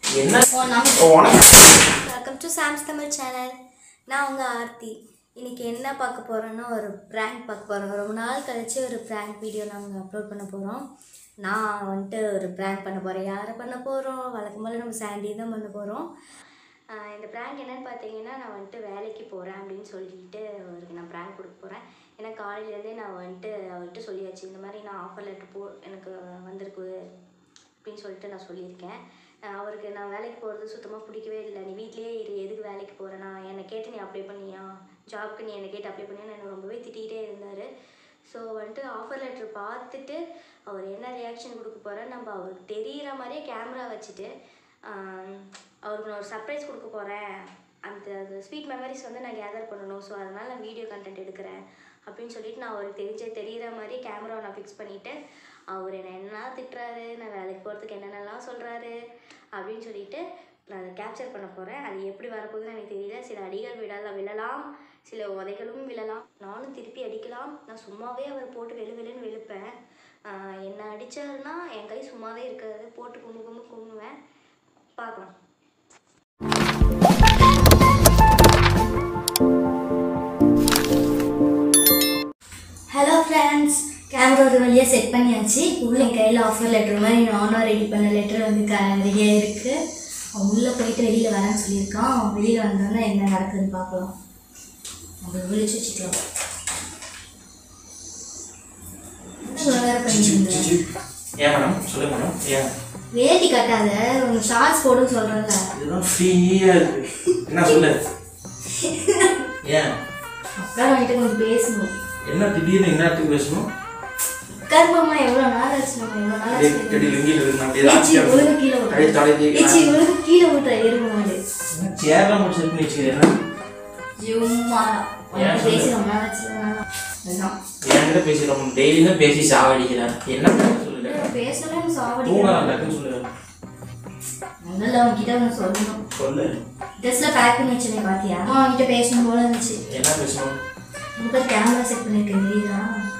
என்ன ஓ நம்ம உனக்கு welcome to Sam's Tamil channel நான் உங்கள் ஆர்த்தி இன்னைக்கு என்ன பார்க்க போகிறோன்னா ஒரு ப்ராங்க் பார்க்க போகிறோம் ரொம்ப நாள் கழிச்சு ஒரு ப்ராங்க் வீடியோ நாங்கள் அப்லோட் பண்ண போகிறோம் நான் வந்துட்டு ஒரு ப்ராங்க் பண்ண போகிறேன் யாரை பண்ண போகிறோம் வழக்கம் போல் நம்ம சாண்டி தான் பண்ண போகிறோம் இந்த ப்ராங்க் என்னன்னு பார்த்தீங்கன்னா நான் வந்துட்டு வேலைக்கு போகிறேன் அப்படின்னு சொல்லிட்டு அவருக்கு நான் ப்ராங்க் கொடுக்க போகிறேன் ஏன்னா காலையிலேருந்தே நான் வந்துட்டு அவர்கிட்ட சொல்லியாச்சு இந்த மாதிரி நான் ஆஃபர் லெட்டர் போ எனக்கு வந்திருக்கு அப்படின்னு சொல்லிட்டு நான் சொல்லியிருக்கேன் அஹ் அவருக்கு நான் வேலைக்கு போகிறது சுத்தமாக பிடிக்கவே இல்லை நீ வீட்லேயே இரு எதுக்கு வேலைக்கு போகிறேன் நான் என்னை கேட்டு நீ அப்ளை பண்ணியா ஜாப்க்கு நீ என்னை கேட்டு அப்ளை பண்ணியான்னு என்னை ரொம்பவே திட்டிகிட்டே இருந்தார் ஸோ வந்துட்டு ஆஃபர் லெட்டர் பார்த்துட்டு அவர் என்ன ரியாக்ஷன் கொடுக்க போகிறார் நம்ம அவருக்கு தெரிகிற மாதிரியே கேமரா வச்சுட்டு ஆம், அவருக்கு நான் ஒரு சர்ப்ரைஸ் கொடுக்க போகிறேன் அந்த அது ஸ்வீட் மெமரிஸ் வந்து நான் கேதர் பண்ணணும் ஸோ அதனால் நான் வீடியோ கண்டென்ட் எடுக்கிறேன் அப்படின்னு சொல்லிட்டு நான் அவருக்கு தெரிஞ்ச தெரிகிற மாதிரி கேமராவை நான் ஃபிக்ஸ் பண்ணிவிட்டு அவர் என்னை என்ன திட்டுறாரு நான் வேலைக்கு போகிறதுக்கு என்னென்னலாம் சொல்கிறாரு அப்படின்னு சொல்லிட்டு நான் அதை கேப்சர் பண்ண போகிறேன் அது எப்படி வரப்போகுதுன்னு எனக்கு தெரியல சில அடிகள் விழலாம் விழலாம் சில உதைகளும் விழலாம் நானும் திருப்பி அடிக்கலாம் நான் சும்மாவே அவர் போட்டு வெளு வெளுன்னு வெளுப்பேன் ஆஹ் என்னை அடித்தாருன்னா என் கை சும்மாவே இருக்காது போட்டு கும்மு கும்மு கும்முவேன் பார்க்கலாம் ஹலோ ஃப்ரெண்ட்ஸ் கேமரா ஒரு வழியாக செட் பண்ணியாச்சு உள்ள என் கையில் ஆஃபர் லெட்டர் மாதிரி நானும் ரெடி பண்ண லெட்டர் வந்து க ரெடியாக இருக்குது அவன் உள்ளே போயிட்டு வெளியில் வரேன்னு சொல்லியிருக்கான் அவன் வெளியில் வந்தோன்னே என்ன நடக்குதுன்னு பார்க்கலாம் அப்படி விழிச்சு வச்சுக்கலாம் என்ன வேறு பண்ணிட்டு இருந்தேன் ஏன் மேடம் சொல்லுங்க மேடம் ஏன் வேட்டி கட்டாத உங்க ஷார்ட்ஸ் போடுன்னு சொல்கிறேன்ல இதுதான் ஃப்ரீயாக இருக்கு என்ன சொல்லு ஏன் அக்கா வந்துட்டு கொஞ்சம் பேசணும் என்ன திடீர்னு என்னத்துக்கு பேசணும் கர்ப்பமா எவ்வளோ நாள் ஆச்சு நம்ம எவ்வளோ நாள் அப்படியே ஆச்சு கடி லுங்கியில் இருக்கு அப்படியே ஏச்சி ஆட்சியாக ஒழுங்கு கீழே அப்படியே விட்டுற தலைக்கு ஏச்சி ஒழுங்கு கீழே விட்டுற எருமை மாடு சேர்லாம் முடிச்சு பண்ணி வச்சுக்கிறேன் சும்மா ஏன் உனக்கு சொல்லு? பேசி ரொம்ப நாள் ஆச்சு வேணாம். வேணாம். என்கிட்ட பேசிடுறோம் டெய்லி தான் பேசி சாவடிக்கிறேன் என்ன பண்ண சொல்லுங்க பேசலாம் சாவடி தூங்கலாம் டக்குன்னு சொல்லுங்க அதனால அவன்கிட்ட ஒன்று சொல்லணும் சொல்லு ட்ரெஸ்ல பேக் பண்ணி வச்சேனே பாத்தியா அம்மா அவன்கிட்ட பேசணும் போல இருந்துச்சு என்ன பேசணும் உங்க கேமரா செட் பண்ணிருக்கேன் தெரியுதா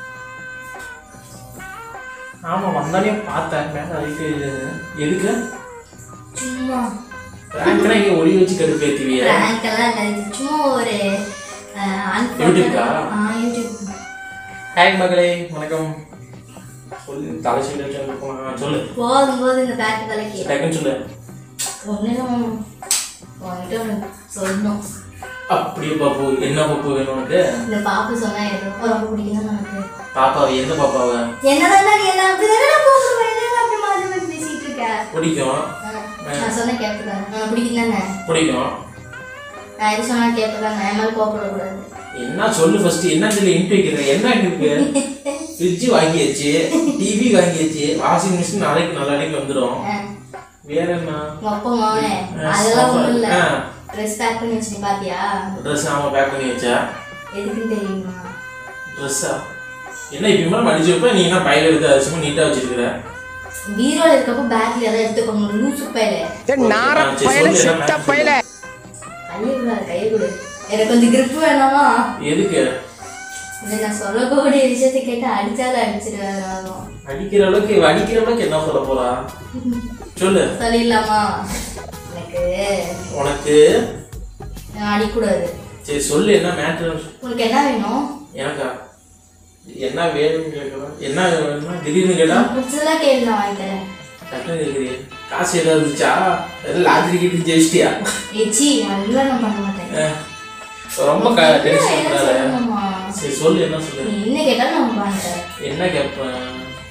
ஆமாம் வந்தாலே பார்த்தேன் மேலே அதுக்கு எதுக்கு சும்மா ரேங்க்னா இங்கே ஒளி வச்சு கடுப்பேற்றுவிய ரேங்க் எல்லாம் இல்லை இது சும்மா ஒரு அஹ், unfortunate- யூடியூப்கா? ஆ யூடியூப் ஹாய் மகளே வணக்கம் சொல்லு தலை சொல்லி வச்சு போகலாம் சொல்லு போதும் போது இந்த பேக் தலைக்கு டக்குன்னு சொல்லு ஒன்றும் உன்கிட்ட ஒன்று சொல்லணும் அப்படியே பாப்பு என்ன பாப்பு வேணும் உனக்கு இந்த பாப்பு சொன்னா எனக்கு ரொம்ப பிடிக்கும் தான் எனக்கு பாப்பாவை எந்த பாப்பாவை என்னதான் நீ என்ன அப்படிதானே கூப்பிடுவேன் என்ன அப்படி மாறி மாறி பேசிட்டு இருக்க பிடிக்கும் ஆ, நான் சொன்ன கேட்பதானே பிடிக்கும் தானே பிடிக்கும் நான் எது சொன்னா கேட்பதானே என் மேலே கோப்படக்கூடாது என்ன சொல்லு ஃபர்ஸ்ட் என்ன சொல்லி இன்ட்டு வைக்கிற என்ன இருக்கு ஃப்ரிட்ஜ் வாங்கியாச்சு டிவி வாங்கியாச்சு வாஷிங் மிஷின் நாளைக்கு நாளைக்கு வந்துடும் ஆ, வேற என்ன உங்க அப்பா மகனே ஆ, அதெல்லாம் சாப்பாடு. ஒன்றும் இல்லை ஆ. ட்ரெஸ் பேக் பண்ணி வச்சு பாத்தியா ட்ரெஸ் ஆமாம் பேக் பண்ணி வச்சா எதுக்குன்னு தெரியுமா ட்ரெஸ்ஸா என்ன இப்பயுமே மடிச்சு வைப்ப நீ என்ன பையில எடுத்து அதிசயமா நீட்டாக வச்சிருக்கிற பீரோல இருக்கப்போ பேக்ல எதாவது எடுத்துக்கணும் லூசு பையில நார பயல செத்த பயல கையை விடாது கையை கொடு எனக்கு கொஞ்சம் grip வேணாமா எதுக்கு இல்லை நான் சொல்லக்கூடிய விஷயத்தை கேட்டு அடிச்சாலும் அடிச்சிருவேன் அடிக்கிற அளவுக்கு இவ அடிக்கிற அளவுக்கு என்ன சொல்ல போறா சொல்லு சொல்லிடலாமா எனக்கு உனக்கு நான் அடிக்கூடாது சரி சொல்லு என்ன மேட்ரு உனக்கு என்ன வேணும் எனக்கா என்ன வேணும்னு கேட்கலாம் என்ன வேணும்னா திடீர்னு கேட்டா உனக்கு பிடிச்சதெல்லாம் கேளு நான் வாங்கி தரேன் டக்குனு கேட்குறிய காசு ஏதாவது இருந்துச்சா ஏதாவது லாட்ரி கிட்டு ஜெயிச்சிட்டியா ஏச்சி அதெல்லாம் நான் பண்ண மாட்டேன் அஹ், ரொம்ப க டென்ஷன் என்ன பண்ணாத சொல்லணுமா சரி சொல்லு என்ன சொல்லு நீ என்ன கேட்டாலும் நான் வாங்கி தரேன் என்ன கேட்பேன்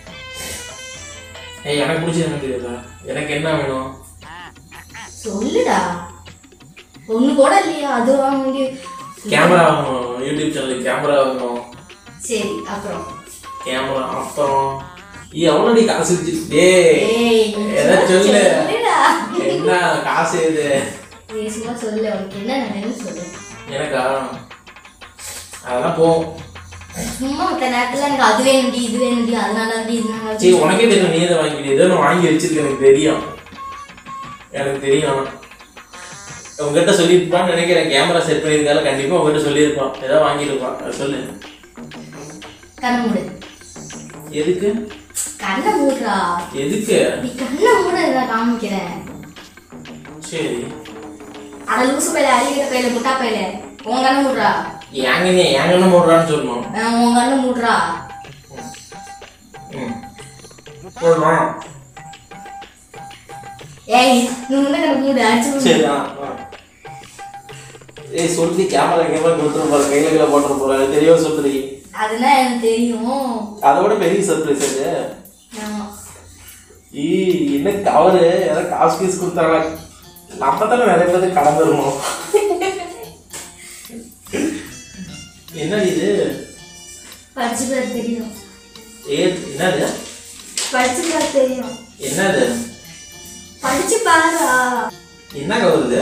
ஏய் எனக்கு பிடிச்சது என்ன தெரியுதா எனக்கு என்ன வேணும் சொல்லுடா ஒண்ணு கூட இல்லையா அது வாங்க வேண்டிய கேமரா வாங்கணும் யூடியூப் சேனலுக்கு கேமரா வாங்கணும் சரி அப்புறம் கேமரா அப்புறம் எவ்வளோடி காசு வச்சு டேய் ஏய் நீ ஏதாவது சொல்லு சொல்லுடா என்ன காசு இது நீ சும்மா சொல்லு உனக்கு என்ன வேணும்னு சொல்லு எனக்கா அதெல்லாம் போகும் சும்மா மற்ற நேரத்துல எனக்கு அது வேணும்டி இது வேணும்டி அதனால அப்படி இதனால சரி உனக்கே தெரியும் நீ எதை வாங்கிட்டு ஏதோ நான் வாங்கி வச்சிருக்கேன் எனக்கு தெரியும் எனக்கு தெரியும் உங்ககிட்ட சொல்லியிருப்பான்னு நினைக்கிறேன் கேமரா செட் பண்ணியிருக்கால கண்டிப்பாக உங்ககிட்ட சொல்லியிருப்பான் ஏதாவது வாங்கியிருப்பான் அதை சொல்லு கண்ணை மூடு எதுக்கு கண்ணை மூடுறா எதுக்கு நீ கண்ணை மூட நான் காமிக்கிறேன் சரி அட லூசு பையில அடிக்கிற பையில முட்டா பையில உங்க அண்ணன் மூடுறா ஏங்கண்ணே ஏங்கன்னு போடுறான்னு சொல்லணும் அஹ் உங்க அண்ணன் மூடுறா ம் போடுறோம் ஏய் நீ முன்ன கணக்கு மூடு அடிச்சு மூடு. சரி ஆ ஆ. ஏய் சொல்லி கேமரா கேமரா கொடுத்துட்டு போற கையில கையில போட்டு போறாரு தெரியவே சொல்றீங்க அதுனா எனக்கு தெரியும் அதோட பெரிய சர்ப்ரைஸ் அது ஆமா ஈ என்ன கவரு ஏதோ காசு பீஸ் கொடுத்தாங்க நம்ம தானே நிறைய பேருக்கு கடன் தருவோம் என்ன இது படிச்சு பார்த்து தெரியும் ஏ என்னது படிச்சு பார்த்து தெரியும் என்னது படிச்சு பாருடா என்ன கவர் இது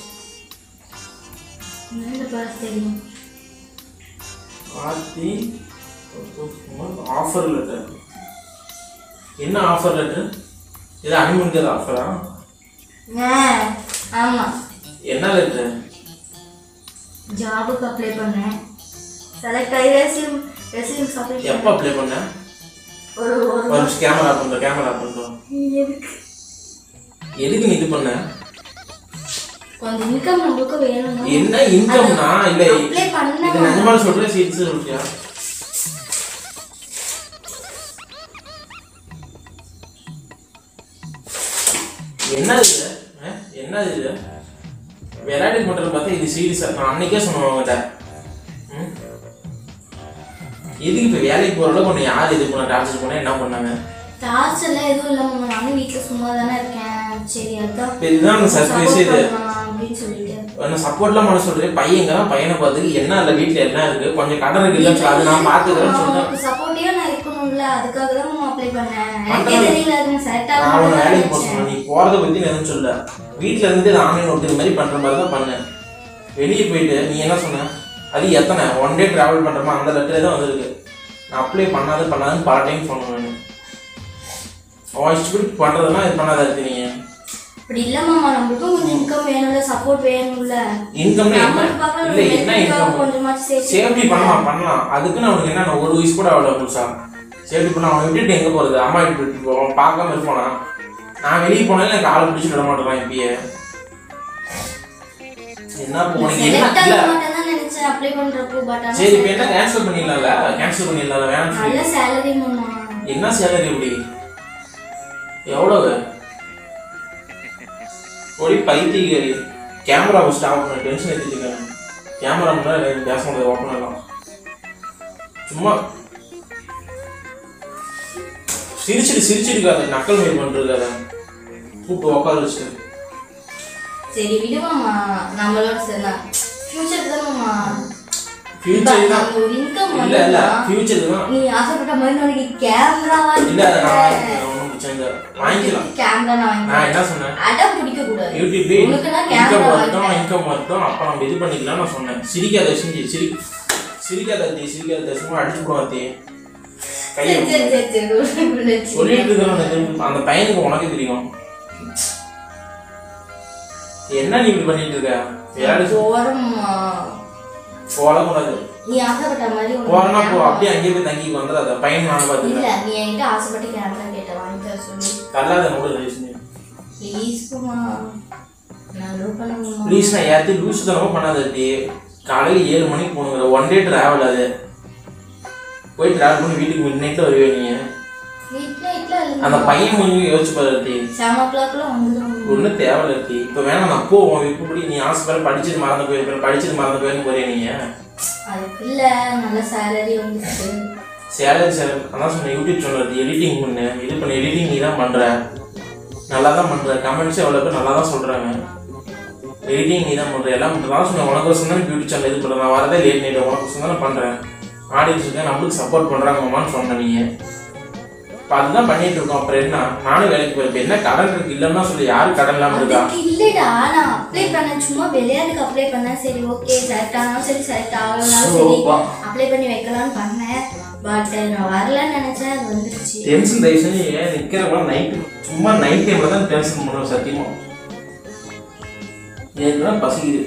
என்னன்னு பார்த்து தெரியும் ஆர்த்தி ஆஃபர் லெட்டர் என்ன ஆஃபர் லெட்டர் இது அனிமல்கிறது ஆஃபரா ஆ, ஆமா என்ன லெட்டர் ஜாபுக்கு அப்ளை பண்ணேன் செலக்ட் ஆகி ரெசியூம் ரெசியூம் சப்மிட் எப்போ அப்ளை பண்ண ஒரு ஒரு ஒரு நிமிஷம் கேமரா பண்ணுறோம் கேமரா பண்ணுறோம் எதுக்கு எதுக்கு நீ இது பண்ண கொஞ்சம் இன்கம் நம்மளுக்கு வேணும் என்ன இன்கம்னா இல்லை அப்ளை பண்ண இது நிஜமா சொல்கிறேன் சீட்ஸ் சொல்றியா என்னது இது ஆ? என்னது இது விளையாட்டு பண்ணுறது பார்த்தா இது சீரியஸாக நான் அன்னைக்கே சொன்னேன் உங்ககிட்ட ம்? எதுக்கு இப்போ வேலைக்கு போகிற அளவுக்கு உன்னை யார் இது பண்ண டார்ச்சர் பண்ண என்ன பண்ணாங்க டார்ச்சர்லாம் எதுவும் இல்லாம நானும் வீட்டில் சும்மா தானே இருக்கேன் சரி அதான் இப்போ இதுதான் அந்த சர்ப்ரைஸ் support இது பண்ணலாம் அப்படின்னு சொல்லிட்டு என்ன சப்போர்ட்லாம் பண்ண சொல்றேன் பையங்க பையனை பார்த்து என்ன இல்லை வீட்டில் என்ன இருக்கு கொஞ்சம் கடன் இருக்கு இல்லைன்னு சொல்லி அது நான் பார்த்துக்கிறேன்னு சொன்னேன் சப்போர்ட்டிவா நான் இருக்கணும்ல அதுக்காக தான் நான் அப்ளை பண்ணேன் எனக்கே பண்றது. தெரியல அது செலக்ட் நான் உன்னை வேலைக்கு போக ஆகணும் சொன்னேன் நீ போகிறத பற்றி நான் எதுவும் சொல்ல வீட்டில் இருந்து இது ஆன்லைன் ஒர்க்கு மாதிரி பண்ணுற மாதிரி தான் பண்ணேன் வெளியே போயிட்டு நீ என்ன சொன்ன அது எத்தனை ஒன் டே ட்ராவல் பண்ணுறமா அந்த லெட்டரே தான் வந்திருக்கு நான் அப்ளை பண்ணாது பண்ணாதுன்னு பல டைம் சொன்னேன் நான் அவன் இஷ்டப்படி பண்ணுறதுனா இது பண்ணாத இருக்கு நீங்கள் அப்படி இல்ல மாமா நம்மளுக்கும் கொஞ்சம் இன்கம் வேணும்ல சப்போர்ட் வேணும்ல இன்கம்னா என்ன நம்மளுக்கு பார்க்க இல்லை என்ன இன்கம் கொஞ்சமாச்சும் சேர்த்து சேஃப்டி பண்ணலாம் பண்ணலாம் அதுக்குன்னு அவனுக்கு என்ன நான் ஒரு வயசு கூட அவ்வளோ புதுசா சேஃப்டி பண்ண அவனை விட்டுட்டு எங்கே போகிறது அம்மா வீட்டு விட்டு போவோம் பார்க்காம இருப்பானா நான் வெளியே போனாலும் எனக்கு ஆளை பிடிச்சி விட மாட்டேறான் இப்பயே என்ன இப்போ உனக்கு என்ன செலக்ட் இல்லை ஆக மாட்டேன் தான் நினைச்சேன் அப்ளை பண்றப்போ பட் ஆனா சரி இப்போ என்ன கேன்சல் பண்ணிடலாம்ல கேன்சல் பண்ணிடலாம் வேணாம் சொல்லி நல்ல சேலரி மாமா என்ன சேலரி எப்படி எவ்வளவு ஒரு பைத்தியக்காரி கேமரா ஸ்டாப் பண்ண டென்ஷன் எடுத்துருக்கேன் கேமரா முன்னாடி எனக்கு பேச முடியாது ஓப்பன் ஆகலாம் சும்மா சிரிச்சிட்டு சிரிச்சிருக்காத நக்கல் மாரி பண்ணிருக்காத கூப்பிட்டு உட்கார வச்சுட்டு சரி விடு மாமா நம்மளோட சேர்ந்தா ஃபியூச்சருக்கு தான் மாமா ஃபியூச்சர் தான் நம்ம ஒரு இன்கம் இல்ல இல்ல ஃபியூச்சர் தான் நீ ஆசைப்பட்ட மாதிரி உனக்கு கேமரா இல்ல நான் வாங்கிக்கிறேன், ஒண்ணும் பிரச்சனை இல்ல வாங்கிக்கலாம் கேமரா நான் வாங்கி நான் என்ன சொன்னேன் அடம் பிடிக்க கூடாது யூடியூப்ல உனக்குன்னா இன்கம் camera வரட்டும் இன்கம் வரட்டும் அப்ப நம்ம இது பண்ணிக்கலாம் நான் சொன்னேன் சிரிக்காத செஞ்சு சிரி சிரிக்காத தீ சிரிக்காத சும்மா அடிச்சு போடுவோம் தீ கையை சரி சரி சரி சரி ஒரு நிமிஷம். சொல்லிட்டு இருக்கிறவன் அந்த பையனுக்கு உனக்கு தெரியும் என்ன நீ இப்படி பண்ணிட்டு இருக்க விளையாடு போறோம்மா. போகக்கூடாது நீ ஆசைப்பட்ட மாதிரி உனக்கு போறனா போ camera- அப்படியே அங்கேயே போய் தங்கி வந்துடாத பையன் நான் பாத்துக்கிறேன் இல்ல நீ என்கிட்ட ஆசைப்பட்டு கேமரா கேட்ட வாங்கி தர சொல்லி தள்ளாத கூட ரைஸ் ப்ளீஸ் குமா நான் லவ் பண்ணுமா ப்ளீஸ் நான் யார்த்தையும் லூஸ் தனமும் பண்ணாத டி காலையில் ஏழு மணிக்கு போகணுங்கிற ஒன் டே ட்ராவல் அது போய் ட்ராவல் பண்ணி வீட்டுக்கு மிட் நைட்டில் வருவே நீங்கள் வீட்ல வீட்ல அந்த பையன் கொஞ்சம் யோசிச்சு பாரு டி செவன் ஓ கிளாக்ல வந்துடும் ஒன்றும் தேவையில்ல டி இப்போ வேணாம் நான் போவோம் இப்படி நீ ஆசைப்பட படிச்சுட்டு மறந்து போயிருப்பேன் படிச்சுட்டு மறந்து போயிருன்னு போறீங்க நீங்கள் அதுக்கு இல்ல நல்ல சேலரி வந்துச்சு சேலரி சேலரி அதான் சொன்னேன் யூடியூப் சேனல் எடிட்டிங் பண்ணு இது பண்ணி எடிட்டிங் நீ தான் பண்ணுற நல்லா தான் பண்ணுற கமெண்ட்ஸே எவ்வளோ பேர் நல்லா தான் சொல்கிறாங்க எடிட்டிங் நீ தான் பண்ணுற எல்லாம் பண்ணுற தான் சொன்னேன் உனக்கு வருஷம் தான் யூடியூப் சேனல் இது பண்ணுறேன் நான் வரதே லேட் நைட் உனக்கு வருஷம் தான் நான் பண்ணுறேன் ஆடியன்ஸுக்கு நம்மளுக்கு சப்போர்ட் பண்ணுறாங்கம்மான்னு சொன்ன நீங்கள் இப்போ அதுதான் பண்ணிட்டு இருக்கோம் அப்புறம் என்ன நானும் வேலைக்கு போயிருப்பேன் என்ன கடன் இருக்கு இல்லைன்னா சொல்லி யாரு கடன் இல்லாமல் இருக்கா அதுக்கு இல்லடா நான் அப்ளை பண்ணேன் சும்மா விளையாட்டுக்கு அப்ளை பண்ணேன் சரி ஓகே செலக்ட் ஆனாலும் சரி செலக்ட் ஆகலனாலும் சரி ஓப்பா. அப்ளை பண்ணி வைக்கலாம்னு பண்ணேன் பட் நான் வரலன்னு நினைச்சேன் அது வந்துருச்சு டென்ஷன் தயவு செஞ்சு ஏன் நிற்கிறவங்க நைட்டு சும்மா நைட் டைமில் தான் டென்ஷன் பண்ணுவேன் சத்தியமா ஏன்னா பசிக்குது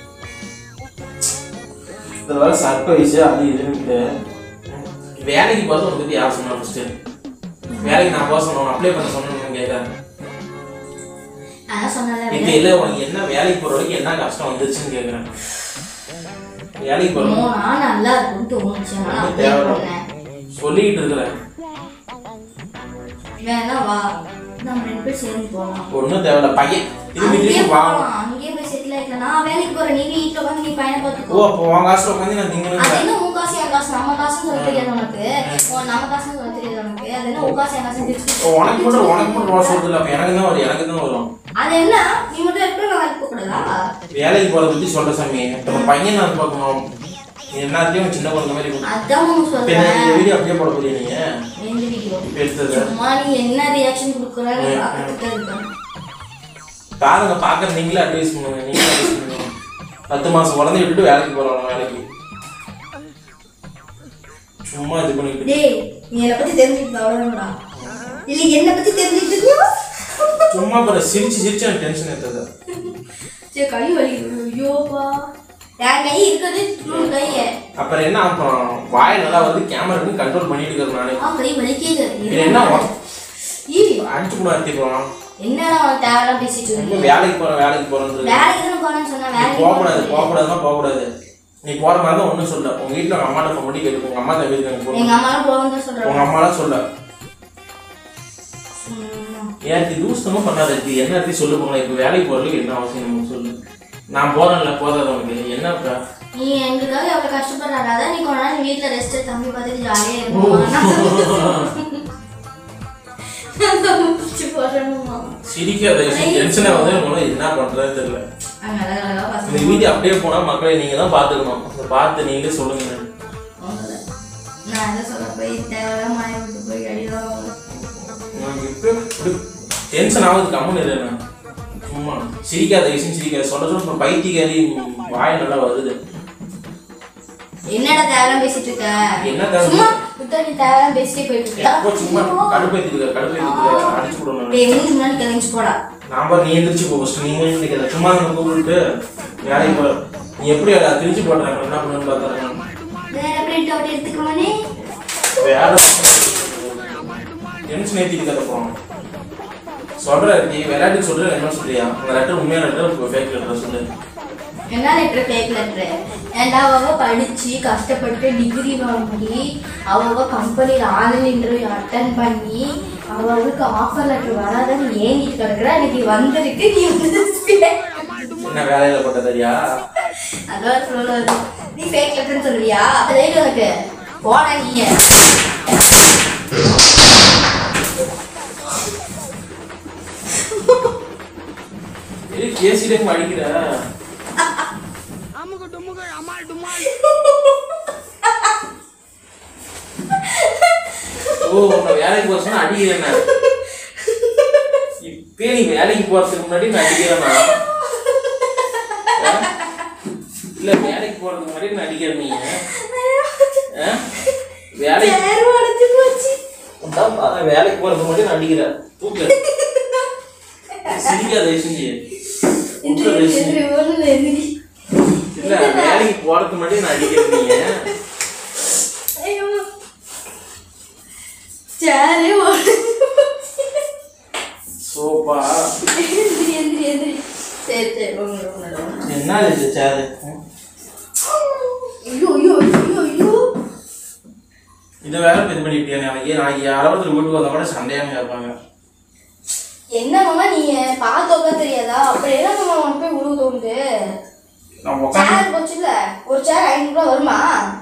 இதில் வர சர்ப்ரைஸ் அது இதுன்ட்டு வேலைக்கு போகிறது உனக்கு பற்றி யார் சொன்னா ஃபஸ்ட்டு வேலைக்கு நான் போக சொன்னோம் அப்ளை பண்ண சொன்னேன்னு கேட்க அதான் சொன்னல இப்ப இல்ல உனக்கு என்ன வேலைக்கு போற வரைக்கும் என்ன கஷ்டம் வந்துச்சுன்னு கேக்குறேன் வேலைக்கு போற போனா நல்லா இருக்கும்னு தோணுச்சு ஆனா ஒண்ணும் அப்படியே தேவையில்ல. போனேன் சொல்லிக்கிட்டு இருக்கிறேன் வேணா வா நம்ம ரெண்டு பேரும் சேர்ந்து போகலாம் ஒன்றும் தேவையில்ல பையன் திரும்பி அங்கேயே திரும்பி வா போகலாம் அங்கேயே போய் செட்டில் ஆயிக்கலாம் நான் வேலைக்கு போறேன் நீ வீட்டுல உட்காந்து நீ பையனை ஓ பார்த்துக்கோ அப்போ உன் காசுல உட்காந்து நான் அது திங்கணும் என்ன உன் காசு என் காசு நம்ம காசுன்னு சொல்ல தெரியாது உனக்கு உன் நம்ம காசுன்னு சொல்ல தெரியாது உனக்கு அது என்ன உன் காசு என் காசு பிரிச்சு உனக்கு மட்டும் உனக்கு மட்டும் ரூபா சொல்றது இல்லை அப்போ எனக்கு தான் வரும் எனக்கு தான் வரும் அது என்ன நீ மட்டும் எப்படி நான் வேலைக்கு போகக்கூடாதா வேலைக்கு போறத பத்தி சொல்ற சாமி நம்ம பையன் நான் பார்க்கணும் நீ எல்லாத்தையும் சின்ன குழந்தை மாதிரி கொடுத்து. அதான் உனக்கு இப்ப என்ன சொல்றேன் இந்த வீடியோ அப்படியே போட போறீங்க நீங்க எந்த வீடியோ இப்ப எடுத்தது சும்மா நீ என்ன ரியாக்ஷன் கொடுக்குறன்னு பார்த்துட்டு இருக்கேன் பாருங்க பாக்குற நீங்களே அட்வைஸ் பண்ணுங்க நீங்களே அட்வைஸ் பண்ணுங்க பத்து மாசம் குழந்தை விட்டுட்டு வேலைக்கு போறோம் வேலைக்கு சும்மா இது பண்ணிட்டு டேய் நீ என்னை பத்தி தெரிஞ்சுக்கிட்டு அவ்வளோடா இல்ல என்னை பத்தி தெரிஞ்சுக்கிட்டு சும்மா பாரு சிரிச்சு சிரிச்சு எனக்கு டென்ஷன் ஏத்தது சரி கை வலிக்குது ஐயோப்பா என் கை இருக்கிறது மூணு கையை அப்புறம் என்ன அப்புறம் வாய் நல்லா வந்து கேமரா கண்ட்ரோல் பண்ணிட்டு இருக்கிறேன் நானே ஆ கை வலிக்குது இது என்ன ஈ அடிச்சு கூட அடிச்சுக்கலாம் என்னடா அவன் தேவையெல்லாம் பேசிட்டு ரொம்ப இருக்க வேலைக்கு போறேன் வேலைக்கு போறேன் வேலைக்கு தானே போறேன்னு சொன்னா வேலைக்கு போகக்கூடாது போறது. போகக்கூடாதுன்னா போகக்கூடாது நீ போற மாதிரி தான் ஒன்றும் சொல்ல உங்க வீட்டில் உங்க அம்மாட்ட ஃபோன் பண்ணி கேட்டு உங்க அம்மா தம்பி இருக்காங்க போ. எங்க அம்மாவும் போகணும் தான் சொல்றாங்க உங்க அம்மாலாம் சொல்ல ம். ஏன் இது தூசணமும் பண்ணாத இது என்ன எடுத்து சொல்லு போங்களேன் இப்போ வேலைக்கு போறதுக்கு என்ன அவசியம் நமக்கு சொல்லு நான் போறேன்ல போதாது உனக்கு என்ன இப்ப நீ எங்களுக்காக எவ்வளவு கஷ்டப்படுறாரு அதான் நீ கொஞ்ச நாள் வீட்டுல ரெஸ்ட் தம்பி பார்த்துட்டு ஜாலியா இருக்கும் போடுறேன்மா சிரிக்காத டென்ஷனா வந்து உனக்கு என்ன பண்றதுன்னு தெரியல அங்க அழகழகா இந்த பசங்க வீடியோ அப்படியே போனா மக்களை நீங்க தான் பாத்துக்கணும் அதை பார்த்து நீங்களே சொல்லுங்க அவங்கள. நான் என்ன சொல்ல போய் தேவையில்லாம் மாய விட்டு போய் அடிதான் உனக்கு இப்போ டென்ஷன் ஆகுது கம்மன் இல்லை நான் சும்மா சிரிக்காத விஷயம் சிரிக்காத சொல்ல சொல்ல அப்புறம் பைத்தியக்காரி வாய் நல்லா வருது என்னடா தேவையில்லாம் பேசிட்டு இருக்க என்ன தேவை? சும்மா விட்டா நீ தேவையில்லாம் பேசிட்டே போயிட்டு எப்போ சும்மா இருக்க கடுப்பேத்திட்டு கடுப்பேத்திட்டு அடிச்சு விடணும் டேய் மூஞ்சி முன்னாடி கிளம்பிச்சு போடா நான் பாரு நீ எந்திரிச்சு போ ஃபஸ்ட் நீ மூணு நினைக்கிறத சும்மா நம்ம கூப்பிட்டு வேலைக்கு போ நீ எப்படி அதை திருச்சி போடுறாங்க என்ன பண்ணுன்னு பார்த்தாங்க வேற பிரிண்ட் அவுட் எடுத்துக்கோனே வேற டென்ஷன் ஏற்றிட்டு கதை போகணும் சொல்ற நீ விளையாட்டுக்கு சொல்ற என்ன சொல்றியா அந்த லெட்டர் உண்மையான லெட்டர் ஃபேக் லெட்டர் சொல்லு என்ன லெட்டர் ஃபேக் லெட்டர் ஏன்டா அவ படிச்சு கஷ்டப்பட்டு டிகிரி வாங்கி அவ கம்பெனியில் ஆன்லைன் இன்டர்வியூ அட்டன் பண்ணி அவளுக்கு ஆஃபர் லெட்டர் வராதன்னு ஏங்கிட்டு கிடக்குறா இன்னைக்கு வந்திருக்கு நீ வந்து என்ன வேலையில போட்டதறியா அதான் சொல்லுவது நீ ஃபேக் லெட்டர்னு சொல்லுவியா அதே உனக்கு போடா நீங்க ஏய் கேசிலே அடிக்கிற ஓ உன்னை வேலைக்கு போக சொன்னா அடிக்கிறேன் நான். இப்பயே நீ வேலைக்கு போறதுக்கு முன்னாடி நான் அடிக்கிறேன்னா ஆ? இல்ல வேலைக்கு போறதுக்கு முன்னாடி நான் அடிக்கிறேன் நீ ஆ? வேலைக்கு சேர் உடஞ்சு போச்சு அதான் பாரு, வேலைக்கு போறதுக்கு முன்னாடி நான் அடிக்கிறேன் தூக்கு சிரிக்காத செஞ்சு எந்திரி, எந்திரி, ஒண்ணுல எந்திரி. இல்ல வேலைக்கு போறதுக்கு முன்னாடி நான் அடிக்கிறேன் நீங்க ஐயோ. சேரே உடஞ்சு போச்சு. சோப்பா எந்திரி, எந்திரி, எந்திரி. சரி, சரி, ஒண்ணுல, ஒண்ணுல, ஒண்ணுல. என்ன இது சேரு ஐயோ, ஐயோ, ஐயோ, ஐயோ. இது வேற இது பண்ணிட்டியா நாளைக்கு நாளைக்கு யாராவது வீட்டுக்கு வந்தா கூட சண்டையாம இருப்பாங்க என்ன மாமா நீங்க பார்த்து உட்கார தெரியாதா அப்புறம் என்ன மாமா உனக்கு போய் உழுவு தோணுது நான் உட்காந்து சேர் போச்சுல்ல ஒரு சேர் ஐநூறு ரூபா வருமா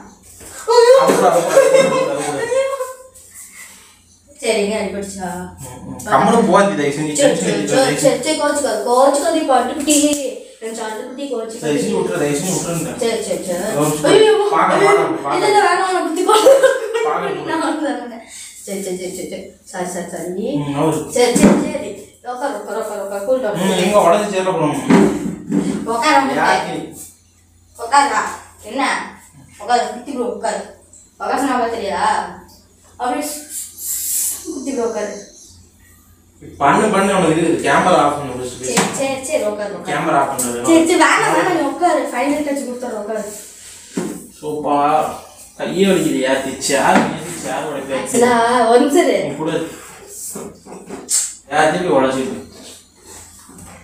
சரிங்க அடிபடிச்சா கம்மலும் போகாது தயவு செஞ்சு சரி டென்ஷன் சரி ஏத்திக்காத. சரி சரி கோச்சுக்காது கோச்சுக்காது பட்டுக்குட்டி என் சட்டுக்குட்டி தயவு கோச்சுக்காது செஞ்சு விட்டுரு தயவு செஞ்சு விட்டுருங்க சரி சரி சரி ஒரு நிமிஷம். ஐயோ, பார்க்க, ஐயோ. பார்க்க, பார்க்க. இல்ல இல்ல வேணாம் உன்னை குத்தி போடு. பார்க்க. நான் வந்து வரேன். சரி சரி சரி சரி சரி சரி சரி சரி ம், அவரு. சரி சரி சரி உட்கார் உட்கார் உட்கார் உட்கார் கூல் டவுன் ம், எங்க உடஞ்சு சேர போகணும் உட்கார யாருக்கு உட்காருடா என்ன உட்காரு குத்தி ப்ரோ உட்காரு உட்கார சொன்னா உட்கார தெரியாதா அப்படி குத்தி ப்ரோ உட்காரு பண்ணு பண்ணு அவனுக்கு கேமரா ஆஃப் பண்ணு first. சரி சரி சரி உட்காரு உட்காரு கேமரா ஆஃப் பண்ணு சரி சரி வேணாம் வேணாம் நீ உட்காரு ஃபைனல் டச் கொடுத்துறேன் உட்காரு சோப்பா கையே வலிக்குது யாத்தி சேர் சேர் உடைக்க ஆக்சுவலா ஒரு நிமிஷம் இரு. கூட யாத்தையும் போய் உடச்சிட்டு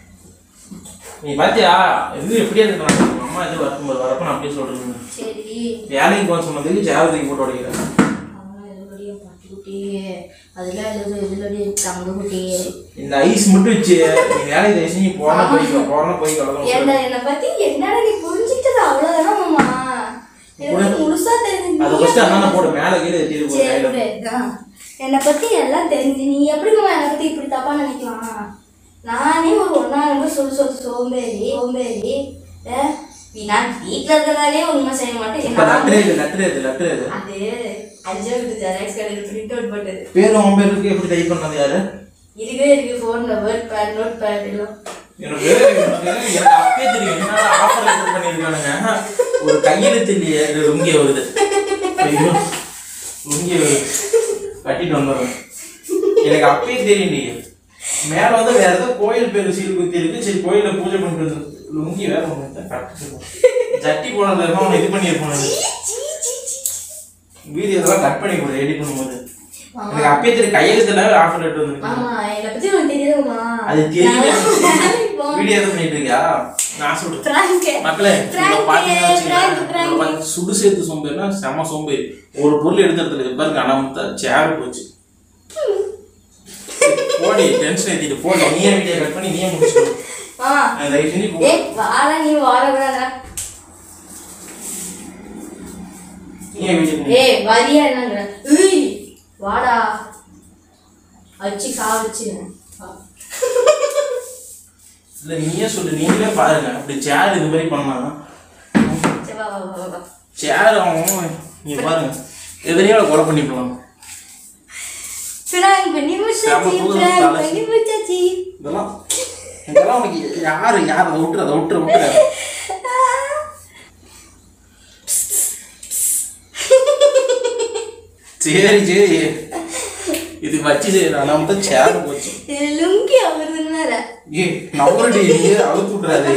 நீ பாத்தியா இது எப்படியா இருக்கலாம் உங்க அம்மா இது வரும்போது வரப்ப நான் அப்படியே சொல்றேன் சரி வேலைக்கு போக சொன்னதுக்கு சேரத்துக்கு போட்டு உடைக்கிறேன் அவன் எதுலடியே பட்டுக்குட்டி அதெல்லாம் எது எதுலடி தங்கக்குட்டி இந்த ஐஸ் மட்டும் வச்சு நீ வேலைக்கு தயவு செஞ்சு போனா போய்க்கோ போனா போய் கலந்து என்ன என்னை பத்தி என்னடா நீ புரிஞ்சுக்கிட்டது அவ்வளவுதானா மாமா எனக்கு முழுசா தெரிஞ்சு அது ஃபர்ஸ்ட் அண்ணா போட்டு மேலே கீழே எத்திட்டு போ சரி கையில விடு. ஆ. என்னை பத்தி எல்லாம் தெரிஞ்சு நீ எப்படி மாமா என்னை பத்தி இப்படி தப்பா நினைக்கலாம் நானே ஒரு ஒன்னா நம்பர் சொல்லு சொல்லு சோம்பேறி சோம்பேறி ஏ, நீ நான் வீட்டில் இருக்கிறதாலே உண்மை செய்ய மாட்டேன் இப்ப நான் லெட்டர் இது லெட்டர் இது லெட்டர் இது அது அஞ்சு விட்டு ஜெராக்ஸ் கடையில் பிரிண்ட் அவுட் போட்டது பேர் உன் பேருக்கு எப்படி டைப் பண்ணது யாரு இருக்கவே இருக்கு ஃபோன்ல வேர்ட் பேட் நோட் பேட் எல்லாம் எனக்கு எனக்கு எனக்கு அப்பயே தெரியும் என்னடா ஆஃபர் லெட்டர் பண்ணியிருக்கானுங்க ஒரு கையெழுத்து இல்லையே இது லுங்கிய வருது ஐயோ லுங்கிய வருது கட்டிட்டு வந்துடுறேன் எனக்கு அப்பயே தெரியும் நீ மேல வந்து வேற ஏதோ கோயில் பேர் சீல் குத்தி இருக்கு சரி கோயில பூஜை பண்ணிட்டு வந்து லுங்கி வேற ஒன்று கட்டிருக்கோம் ஜட்டி போனதுல இருக்க அவனை இது பண்ணியிருப்பானு வீடியோ இதெல்லாம் கட் பண்ணி கொடு எடிட் பண்ணும்போது எனக்கு அப்பயே தெரியும் கையெழுத்துல ஆஃபர் லெட்டர் வந்துருக்கு ஆமா என்னை பத்தி உனக்கு தெரியுமா அது தெரியல வீடியோ எதுவும் பண்ணிட்டு இருக்கியா நான் சொல்றேன் பிராங்க் மக்களே Prank, இங்க பாத்தீங்கன்னா prank, வச்சுக்கோங்களேன், prank. இங்க பாருங்க, சுடு சேர்த்து சோம்பேறினா செம சோம்பேறி ஒரு பொருள் எடுத்துறதுல பாருங்க அனாமத்த சேர் போச்சு போடி டென்ஷன் ஏத்திட்டு போடி நீயே வீடியோ கட் பண்ணி நீயே முடிச்சு ஆமா தயவு செஞ்சு போ. ஏய் வாடா நீ வாட விடாதடா நீயே வீடியோ பண்ணு. ஏய் வரியா என்னன்ற ஏய் வாடா அடிச்சு சாவிச்சு இல்ல நீயே சொல்லு நீங்களே பாருங்க அப்படி சேர் இது மாதிரி பண்ணா சரி வா வா வா வா சேர் அவன் நீ பாருங்க எதிரையோட கொலை பண்ணிக்கலாம் பிராங்க் பண்ணி முடிச்சாச்சு செம தூரம் பிராங்க் தலை. பண்ணி முடிச்சாச்சு இதெல்லாம் இதெல்லாம் உனக்கு யாரு யார் அதை விட்டுரு அதை விட்டுரு விட்டுரு சரி சரி இது வச்சு சரி நான் தான் சேர போச்சு இது லுங்கி அவருதுன்னார ஏ நவரடி நீ அழுத்து விட்றாதே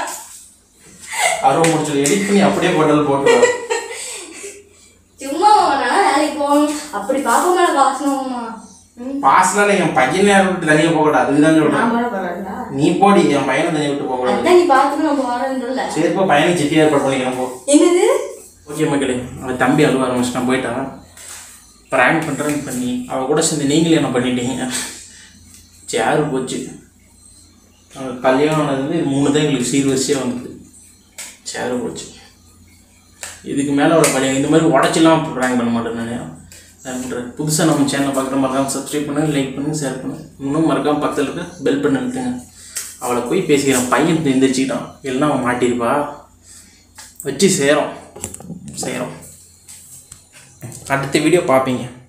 அறுவை முடிச்சது எடிட் பண்ணி அப்படியே போட்டல் போட்டுருவோம் சும்மா வேணா வேலைக்கு போகணும் அப்படி பாப்பா மேல வாசனமா பாஸ்னால என் பையனை விட்டு தனியா போகக்கூடாது அதுதான் சொல்றேன் நான் மேல பரவாயில்ல நீ போடி என் பையனை தனியா விட்டு போகக்கூடாது அதான் நீ பார்த்துட்டு நம்ம வரேன்றல சரிப்பா பையனுக்கு சிட்டி ஏற்பாடு பண்ணிக்கிறேன் போ என்னது ஓகே மக்களே அவன் தம்பி அழுவ ஆரம்பிச்சிட்டான் போயிட்டான் ப்ராங்க் பண்ணுறேன்னு பண்ணி அவள் கூட சேர்ந்து நீங்களே என்ன பண்ணிட்டீங்க சேரு போச்சு அவன் கல்யாணம் ஆனது மூணு தான் எங்களுக்கு சீர்வரிசையாக வந்தது சேரு போச்சு இதுக்கு மேலே அவளை பழைய இந்த மாதிரி உடச்சிலாம் ப்ராங்க் பண்ண மாட்டேன் நான் நான் பண்ணுறேன் புதுசாக நம்ம சேனலை பார்க்குற மறக்காம சப்ஸ்கிரைப் பண்ணுங்க லைக் பண்ணுங்க ஷேர் பண்ணுங்க இன்னும் மறக்காம பக்கத்தில் இருக்க பெல் பண்ணி நிறுத்துங்க அவளை போய் பேசிக்கிறேன் பையன் எந்திரிச்சிக்கிட்டான் இல்லைன்னா அவன் மாட்டியிருப்பா வச்சு சேரோம் செய்கிறோம் அடுத்த வீடியோ பார்ப்பீங்க